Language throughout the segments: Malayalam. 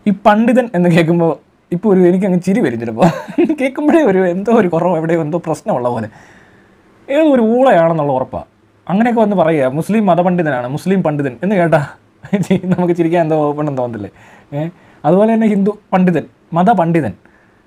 ഈ പണ്ഡിതൻ എന്ന് കേൾക്കുമ്പോൾ ഇപ്പോൾ ഒരു എനിക്ക് അങ്ങ് ചിരി വരും ചിലപ്പോൾ കേൾക്കുമ്പോഴേ ഒരു എന്തോ ഒരു കുറവ് എവിടെയോ എന്തോ പ്രശ്നമുള്ള പോലെ ഏതോ ഒരു ഊളയാണെന്നുള്ള ഉറപ്പാണ് അങ്ങനെയൊക്കെ വന്ന് പറയുക മുസ്ലിം മതപണ്ഡിതനാണ് മുസ്ലിം പണ്ഡിതൻ എന്ന് കേട്ടാ നമുക്ക് ചിരിക്കാൻ എന്തോ ഓപ്പണെന്ന് തോന്നത്തില്ലേ ഏഹ് അതുപോലെ തന്നെ ഹിന്ദു പണ്ഡിതൻ മതപണ്ഡിതൻ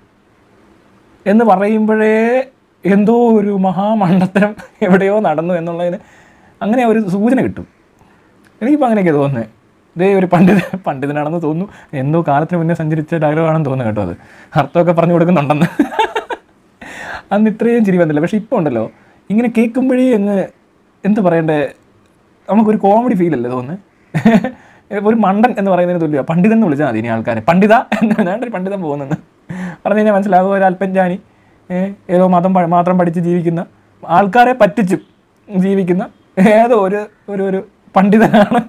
എന്ന് പറയുമ്പോഴേ എന്തോ ഒരു മഹാമണ്ഡത്തരം എവിടെയോ നടന്നു എന്നുള്ളതിന് അങ്ങനെ ഒരു സൂചന കിട്ടും എനിക്കിപ്പോൾ അങ്ങനെയൊക്കെ തോന്നുന്നത് ഇതേ ഒരു പണ്ഡിത പണ്ഡിതനാണെന്ന് തോന്നുന്നു എന്തോ കാലത്തിന് മുന്നേ സഞ്ചരിച്ച ഡയലോഗാണെന്ന് തോന്നുന്നു കേട്ടോ അത് അർത്ഥമൊക്കെ പറഞ്ഞു കൊടുക്കുന്നുണ്ടെന്ന് അന്ന് ഇത്രയും ചിരി വന്നില്ല പക്ഷെ ഇപ്പോൾ ഉണ്ടല്ലോ ഇങ്ങനെ കേൾക്കുമ്പോഴേ അങ്ങ് എന്ത് പറയണ്ടേ നമുക്കൊരു കോമഡി ഫീൽ അല്ലേ തോന്നുന്നത് ഒരു മണ്ടൻ എന്ന് പറയുന്നതിന് തുല്യ പണ്ഡിതൻ എന്ന് വിളിച്ചാൽ മതി ഇനി ആൾക്കാരെ പണ്ഡിത എന്നാണ്ട് ഒരു പണ്ഡിതൻ പോകുന്നത് പറഞ്ഞു കഴിഞ്ഞാൽ മനസ്സിലാകും ഒരു അല്പഞ്ചാനി ഏഹ്, ഏതോ മതം പ- മാത്രം പഠിച്ച് ജീവിക്കുന്ന ആൾക്കാരെ പറ്റിച്ചും ജീവിക്കുന്ന ഏതോ ഒരു ഒരു ഒരു പണ്ഡിതനാണ്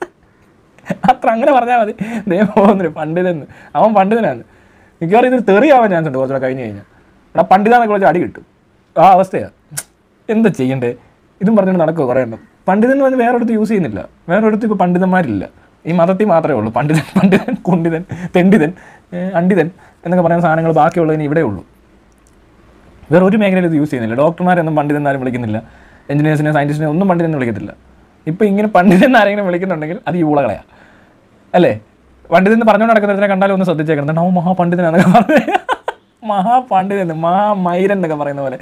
അത്ര അങ്ങനെ പറഞ്ഞാൽ മതി ദേ പോകുന്നൊരു പണ്ഡിതൻ അവൻ പണ്ഡിതനാണ് മിക്കവാറും ഇത് തെറിയാവാൻ ചാൻസ് ഉണ്ട് കുറച്ചുകൂടെ കഴിഞ്ഞ് കഴിഞ്ഞാൽ എടാ പണ്ഡിതാന്നൊക്കെ വിളിച്ച് അടി കിട്ടും ആ അവസ്ഥയാണ് എന്താ ചെയ്യണ്ടേ ഇതും പറഞ്ഞിട്ട് നടക്കുമോ കുറേ എണ്ണം പണ്ഡിതൻ എന്ന് പറഞ്ഞ് വേറെ അടുത്ത് യൂസ് ചെയ്യുന്നില്ല വേറെ അടുത്ത് ഇപ്പോൾ പണ്ഡിതന്മാരില്ല ഈ മതത്തിൽ മാത്രമേ ഉള്ളൂ പണ്ഡിതൻ പണ്ഡിതൻ കുണ്ഡിതൻ തെണ്ടിതൻ ഏഹ്, അണ്ഡിതൻ എന്നൊക്കെ പറയുന്ന സാധനങ്ങൾ ബാക്കിയുള്ളതിന് ഇവിടെ ഉള്ളൂ വേറെ ഒരു മേഖലയിൽ ഇത് യൂസ് ചെയ്യുന്നില്ല ഡോക്ടർമാരൊന്നും പണ്ഡിതൻ ആരും വിളിക്കുന്നില്ല എഞ്ചിനീയേഴ്സിനെ സയൻറ്റിസ്റ്റിനെ ഒന്നും പണ്ഡിതൻ വിളിക്കത്തില്ല ഇപ്പോൾ ഇങ്ങനെ പണ്ഡിതൻ ആരെങ്കിലും വിളിക്കുന്നുണ്ടെങ്കിൽ അത് ഈ ഊളകളയാ അല്ലേ പണ്ഡിതൻ എന്ന് പറഞ്ഞുകൊണ്ട് നടക്കുന്നതിനെ കണ്ടാലും ഒന്ന് ശ്രദ്ധിച്ചേക്കണം എന്താണ് അവൻ മഹാപണ്ഡിതനാന്നൊക്കെ പറഞ്ഞു മഹാപണ്ഡിതൻ മഹാമൈരൻ എന്നൊക്കെ പറയുന്ന പോലെ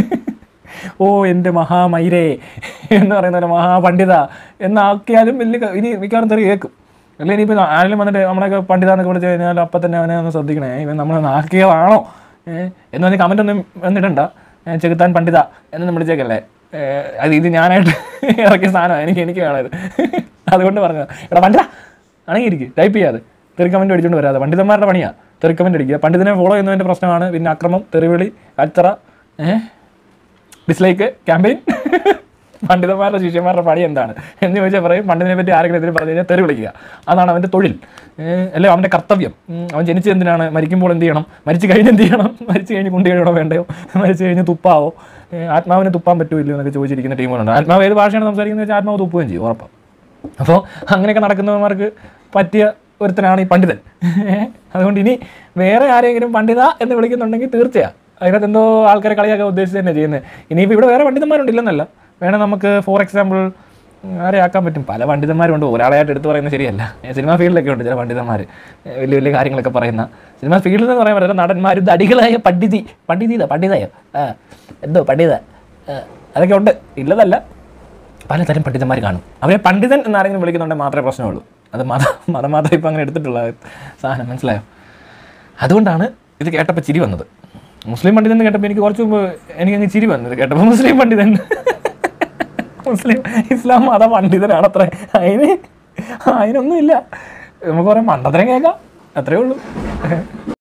ഓ എൻ്റെ മഹാമൈരേ എന്ന് പറയുന്ന പോലെ മഹാപണ്ഡിത എന്നാക്കിയാലും വലിയ ക- ഇനി മിക്കവാറും തെറി കേൾക്കും അല്ലെ ഇനിയിപ്പോൾ ആരെങ്കിലും വന്നിട്ട് നമ്മളൊക്കെ പണ്ഡിതാന്നൊക്കെ വിളിച്ച് കഴിഞ്ഞാൽ അപ്പം തന്നെ അവനെ ഒന്ന് ശ്രദ്ധിക്കണേ ഇവൻ നമ്മളെ ആക്കിയതാണോ ഏഹ് എന്ന് പറഞ്ഞ് കമൻ്റ് ഒന്നും വന്നിട്ടുണ്ട ഏഹ് ചെകുത്താൻ പണ്ഡിത എന്നൊന്നും വിളിച്ചേക്കല്ലേ ഏഹ് അത് ഇത് ഞാനായിട്ട് ഇറക്കിയ സാധനമാണ് എനിക്ക് എനിക്ക് വേണം ഇത് അതുകൊണ്ട് പറഞ്ഞത് എടാ പണ്ഡിത അണങ്ങിയിരിക്കും ടൈപ്പ് ചെയ്യാതെ തെറി കമൻറ്റ് അടിച്ചുകൊണ്ട് വരാതെ പണ്ഡിതന്മാരുടെ പണിയാണ് തെറി കമൻറ്റ് അടിക്കുക പണ്ഡിതനെ ഫോളോ ചെയ്യുന്നതിൻ്റെ പ്രശ്നമാണ് പിന്നെ അക്രമം തെറിവിളി കച്ചറ ഏഹ് ഡിസ്ലൈക്ക് ക്യാമ്പയിൻ പണ്ഡിതന്മാരുടെ ശിഷ്യന്മാരുടെ പണി എന്താണ് എന്ന് ചോദിച്ചാൽ പറയും പണ്ഡിതനെ പറ്റി ആരെങ്കിലും എതിരെ പറഞ്ഞു കഴിഞ്ഞാൽ തെറി വിളിക്കുക അതാണ് അവൻ്റെ തൊഴിൽ ഏഹ് അല്ലെ അവൻ്റെ കർത്തവ്യം ഉം, അവൻ ജനിച്ചത് എന്തിനാണ് മരിക്കുമ്പോൾ എന്ത് ചെയ്യണം മരിച്ചു കഴിഞ്ഞ് എന്ത് ചെയ്യണം മരിച്ചു കഴിഞ്ഞ് കുണ്ടി കഴിയണോ വേണ്ടയോ മരിച്ചു കഴിഞ്ഞ് തുപ്പാവോ ഏഹ് ആത്മാവിന് തുപ്പാൻ പറ്റൂല്ലോ എന്നൊക്കെ ചോദിച്ചിരിക്കുന്ന ടീമുകളുണ്ട് ആത്മാവ് ഏത് ഭാഷയാണ് സംസാരിക്കുന്നത് വെച്ചാൽ ആത്മാവ് തുപ്പുകയും ചെയ്യും ഉറപ്പാണ് അപ്പോൾ അങ്ങനെയൊക്കെ നടക്കുന്നവന്മാർക്ക് പറ്റിയ ഒരുത്തനാണ് ഈ പണ്ഡിതൻ അതുകൊണ്ട് ഇനി വേറെ ആരെങ്കിലും പണ്ഡിത എന്ന് വിളിക്കുന്നുണ്ടെങ്കിൽ തീർച്ചയാണ് അതിനകത്ത് എന്തോ ആൾക്കാരെ കളിയാക്കാൻ ഉദ്ദേശിച്ച് തന്നെ ചെയ്യുന്നത് ഇനിയിപ്പോൾ ഇവിടെ വേറെ പണ്ഡിതന്മാരുണ്ടില്ലെന്നല്ല വേണേൽ നമുക്ക് ഫോർ എക്സാമ്പിൾ ആരെ ആക്കാൻ പറ്റും പല പണ്ഡിതന്മാരുണ്ട് ഒരാളായിട്ട് എടുത്ത് പറയുന്നത് ശരിയല്ല ഏ, സിനിമാ ഫീൽഡിലൊക്കെ ഉണ്ട് ചില പണ്ഡിതന്മാർ ഏ, വലിയ വലിയ കാര്യങ്ങളൊക്കെ പറയുന്ന സിനിമാ ഫീൽഡിൽ എന്ന് പറയാൻ പറ്റില്ല നടന്മാർ ദടികളായ പണ്ഡിതി പണ്ഡിതീത പണ്ഡിതയോ ആ എന്തോ പണ്ഡിത ആ, അതൊക്കെ ഉണ്ട് ഇല്ലതല്ല പലതരം പണ്ഡിതന്മാർ കാണും അവരെ പണ്ഡിതൻ എന്നാരെങ്കിലും വിളിക്കുന്നുണ്ടെങ്കിൽ മാത്രമേ പ്രശ്നമുള്ളൂ അത് മത മതം മാത്രമേ ഇപ്പം അങ്ങനെ എടുത്തിട്ടുള്ള സാധനം മനസ്സിലായോ അതുകൊണ്ടാണ് ഇത് കേട്ടപ്പോൾ ചിരി വന്നത് മുസ്ലിം പണ്ഡിതൻ എന്ന് കേട്ടപ്പോൾ എനിക്ക് കുറച്ച് മുമ്പ് എനിക്കങ്ങ് ചിരി വന്നത് കേട്ടപ്പോൾ മുസ്ലിം പണ്ഡിതൻ മുസ്ലിം ഇസ്ലാം മത പണ്ഡിതനാണ് അത്ര അതിന് അതിനൊന്നുമില്ല നമുക്ക് പറയാം മണ്ടത്തരം കേൾക്കാം അത്രേ ഉള്ളൂ